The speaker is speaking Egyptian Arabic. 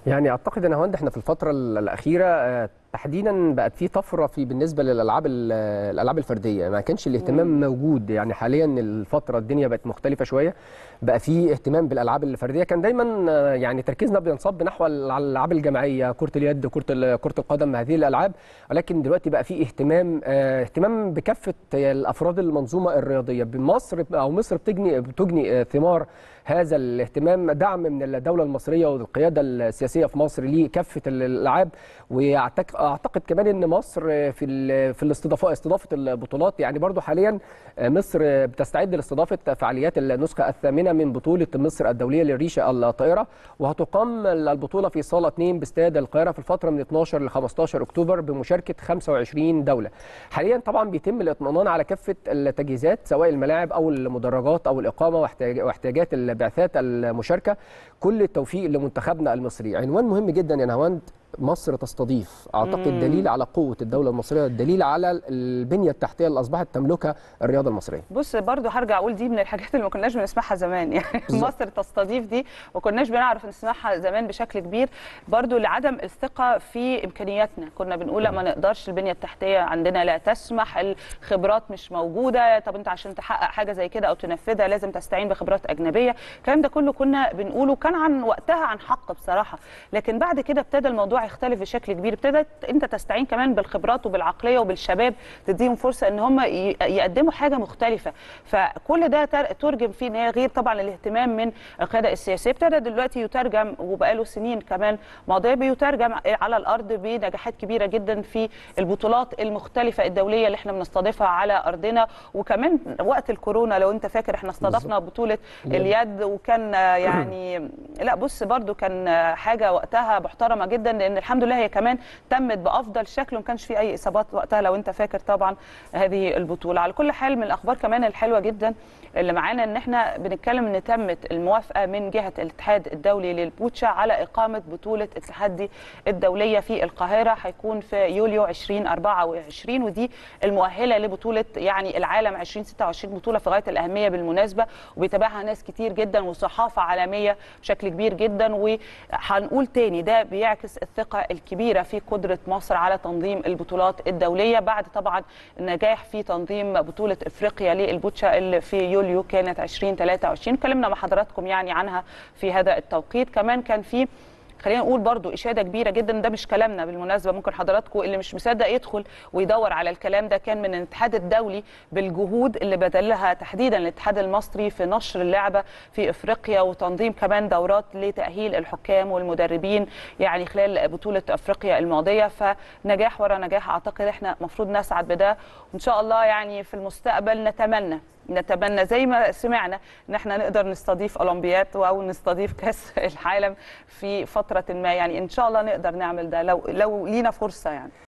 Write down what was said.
يعني اعتقد ان هوند احنا في الفتره الاخيره آه، تحديدا بقت في طفره في بالنسبه للالعاب ال- الالعاب الفرديه ما كانش الاهتمام موجود يعني حاليا الفتره الدنيا بقت مختلفه شويه بقى في اهتمام بالالعاب الفرديه كان دايما آه، يعني تركيزنا بينصب نحو الالعاب الجماعيه كره اليد كره ال- كره القدم هذه الالعاب ولكن دلوقتي بقى في اهتمام آه، اهتمام بكافه الافراد المنظومه الرياضيه بمصر او مصر بتجني بتجني آه، ثمار هذا الاهتمام دعم من الدوله المصريه والقياده السياسيه في مصر لكافه الالعاب واعتقد كمان ان مصر في ال- في الاستضافه استضافه البطولات يعني برضو حاليا مصر بتستعد لاستضافه فعاليات النسخه الثامنه من بطوله مصر الدوليه للريشه الطائره وهتقام البطوله في صاله 2 باستاد القاهره في الفتره من 12 ل 15 اكتوبر بمشاركه 25 دوله حاليا طبعا بيتم الاطمئنان على كافه التجهيزات سواء الملاعب او المدرجات او الاقامه واحتياج- واحتياجات البعثات المشاركه كل التوفيق لمنتخبنا المصري عنوان مهم جدا يا نهاوند مصر تستضيف اعتقد مم. دليل على قوه الدوله المصريه دليل على البنيه التحتيه اللي اصبحت تملكها الرياضه المصريه بص برضو هرجع اقول دي من الحاجات اللي ما كناش بنسمعها زمان يعني بالظبط. مصر تستضيف دي ما كناش بنعرف نسمعها زمان بشكل كبير برضو لعدم الثقه في امكانياتنا كنا بنقول لا ما نقدرش البنيه التحتيه عندنا لا تسمح الخبرات مش موجوده طب انت عشان تحقق حاجه زي كده او تنفذها لازم تستعين بخبرات اجنبيه الكلام ده كله كنا بنقوله كان عن وقتها عن حق بصراحه لكن بعد كده ابتدى الموضوع يختلف بشكل كبير ابتدت انت تستعين كمان بالخبرات وبالعقليه وبالشباب تديهم فرصه ان هم ي- يقدموا حاجه مختلفه فكل ده تر- ترجم فيه ان هي غير طبعا الاهتمام من القياده السياسيه ابتدى دلوقتي يترجم وبقاله سنين كمان ماضيه بيترجم على الارض بنجاحات كبيره جدا في البطولات المختلفه الدوليه اللي احنا بنستضيفها على ارضنا وكمان وقت الكورونا لو انت فاكر احنا استضفنا بطوله اليد. اليد وكان آه، يعني لا بص برضو كان آه، حاجه وقتها محترمه جدا لان الحمد لله هي كمان تمت بافضل شكل وما كانش في اي اصابات وقتها لو انت فاكر طبعا هذه البطوله على كل حال من الاخبار كمان الحلوه جدا اللي معانا ان احنا بنتكلم ان تمت الموافقه من جهه الاتحاد الدولي للبوتشا على اقامه بطوله التحدي الدوليه في القاهره هيكون في يوليو 2024 ودي المؤهله لبطوله يعني العالم 2026 بطوله في غايه الاهميه بالمناسبه وبيتابعها ناس كتير جدا وصحافه عالميه بشكل كبير جدا وهنقول تاني ده بيعكس الثقه الكبيره في قدره مصر على تنظيم البطولات الدوليه بعد طبعا النجاح في تنظيم بطوله افريقيا للبوتشا اللي في يوليو كانت 2023 اتكلمنا مع حضراتكم يعني عنها في هذا التوقيت كمان كان في خلينا نقول برضو إشادة كبيرة جدا ده مش كلامنا بالمناسبة ممكن حضراتكم اللي مش مصدق يدخل ويدور على الكلام ده كان من الاتحاد الدولي بالجهود اللي بذلها تحديدا الاتحاد المصري في نشر اللعبة في إفريقيا وتنظيم كمان دورات لتأهيل الحكام والمدربين يعني خلال بطولة أفريقيا الماضية فنجاح ورا نجاح أعتقد احنا المفروض نسعد بده وإن شاء الله يعني في المستقبل نتمنى نتمنى زي ما سمعنا ان احنا نقدر نستضيف اولمبياد او نستضيف كاس العالم في فتره ما يعني ان شاء الله نقدر نعمل ده لو لو لينا فرصه يعني